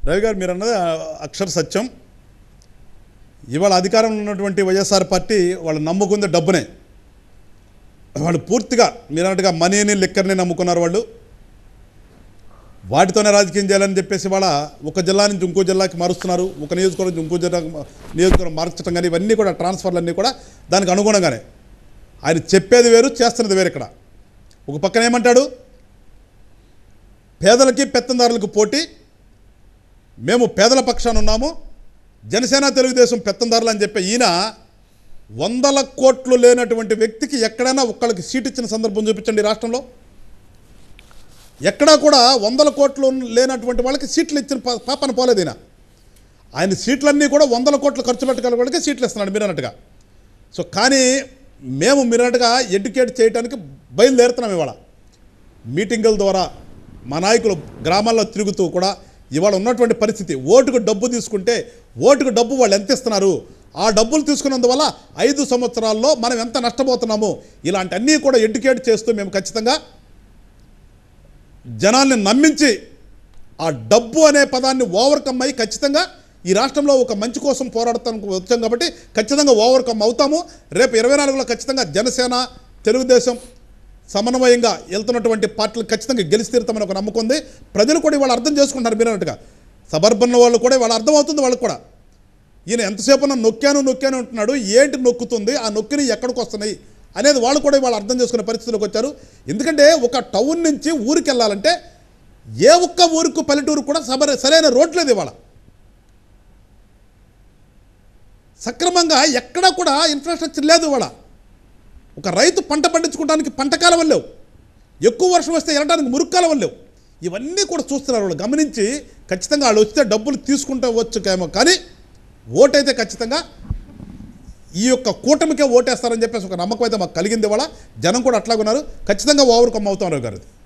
రవి గారు మీరు అన్నది ఆ, అక్షర సత్యం ఇవాళ అధికారంలో ఉన్నటువంటి వైఎస్ఆర్ పార్టీ వాళ్ళు నమ్ముకుంది డబ్బునే వాళ్ళు పూర్తిగా మీరు అన్నట్టుగా మనీని లిక్కర్ని నమ్ముకున్నారు వాళ్ళు వాటితోనే రాజకీయం చేయాలని చెప్పేసి వాళ్ళ ఒక జిల్లా నుంచి ఇంకో జిల్లాకి మారుస్తున్నారు ఒక నియోజకవర్గం నుంచి ఇంకో జిల్లాకి మా- నియోజకవర్గం మార్చడం కానీ ఇవన్నీ కూడా ట్రాన్స్ఫర్లు అన్నీ కూడా దానికి అనుగుణంగానే ఆయన చెప్పేది వేరు చేస్తున్నది వేరు ఇక్కడ ఒక పక్కన ఏమంటాడు పేదలకి పెత్తందారులకు పోటీ మేము పేదల పక్షాన ఉన్నాము జనసేన తెలుగుదేశం పెత్తందారులు అని చెప్పే ఈయన వందల కోట్లు లేనటువంటి వ్యక్తికి ఎక్కడైనా ఒక్కళ్ళకి సీట్ ఇచ్చిన సందర్భం చూపించండి ఈ రాష్ట్రంలో ఎక్కడా కూడా వందల కోట్లు లేనటువంటి వాళ్ళకి సీట్లు ఇచ్చిన పా- పాపన పోలేదు ఈయన ఆయన సీట్లన్నీ కూడా వందల కోట్లు ఖర్చు పెట్టగల వాళ్ళకి సీట్లు ఇస్తున్నాడు మీరు అన్నట్టుగా సో కానీ మేము మీరు అన్నట్టుగా ఎడ్యుకేట్ చేయడానికి బయలుదేరుతున్నాం ఇవాళ మీటింగుల ద్వారా మా నాయకులు గ్రామాల్లో తిరుగుతూ కూడా ఇవాళ ఉన్నటువంటి పరిస్థితి ఓటుకు డబ్బు తీసుకుంటే ఓటుకు డబ్బు వాళ్ళు ఎంత ఇస్తున్నారు ఆ డబ్బులు తీసుకున్నందువల్ల ఐదు సంవత్సరాల్లో మనం ఎంత నష్టపోతున్నాము ఇలాంటి అన్నీ కూడా ఎడ్యుకేట్ చేస్తూ మేము ఖచ్చితంగా జనాల్ని నమ్మించి ఆ డబ్బు అనే పదాన్ని ఓవర్కమ్ అయ్యి ఖచ్చితంగా ఈ రాష్ట్రంలో ఒక మంచి కోసం పోరాడటానికి వచ్చాం కాబట్టి ఖచ్చితంగా ఓవర్కమ్ అవుతాము రేపు ఇరవై నాలుగులో ఖచ్చితంగా జనసేన తెలుగుదేశం సమన్వయంగా వెళ్తున్నటువంటి పార్టీలు ఖచ్చితంగా గెలిచి తీరుతామని ఒక నమ్మకం ఉంది ప్రజలు కూడా ఇవాళ అర్థం చేసుకుంటారు మీరు అన్నట్టుగా సబర్బన్ వాళ్ళు కూడా ఇవాళ అర్థం అవుతుంది వాళ్ళకి కూడా ఈయన ఎంతసేపు నా నొక్కాను నొక్కాను అంటున్నాడు ఏంటి నొక్కుతుంది ఆ నొక్కిని ఎక్కడికి వస్తున్నాయి అనేది వాళ్ళు కూడా ఇవాళ అర్థం చేసుకునే పరిస్థితిలోకి వచ్చారు ఎందుకంటే ఒక టౌన్ నుంచి ఊరికి వెళ్ళాలంటే ఏ ఒక్క ఊరికి పల్లెటూరు కూడా సబర సరైన రోడ్ లేదు ఇవాళ సక్రమంగా ఎక్కడా కూడా ఇన్ఫ్రాస్ట్రక్చర్ లేదు ఇవాళ ఒక రైతు పంట పండించుకోవడానికి పంట కాలం లేవు ఎక్కువ వర్షం వస్తే వెళ్ళడానికి మురుగు కాలం లేవు ఇవన్నీ కూడా చూస్తున్నారు వాళ్ళు గమనించి ఖచ్చితంగా వాళ్ళు వస్తే డబ్బులు తీసుకుంటూ వచ్చుకేమో కానీ ఓటైతే ఖచ్చితంగా ఈ యొక్క కూటమికే ఓటేస్తారని చెప్పేసి ఒక నమ్మకం అయితే మాకు కలిగింది ఇవాళ జనం కూడా అట్లాగున్నారు ఖచ్చితంగా ఓవర్కమ్ అవుతాం రావు గారు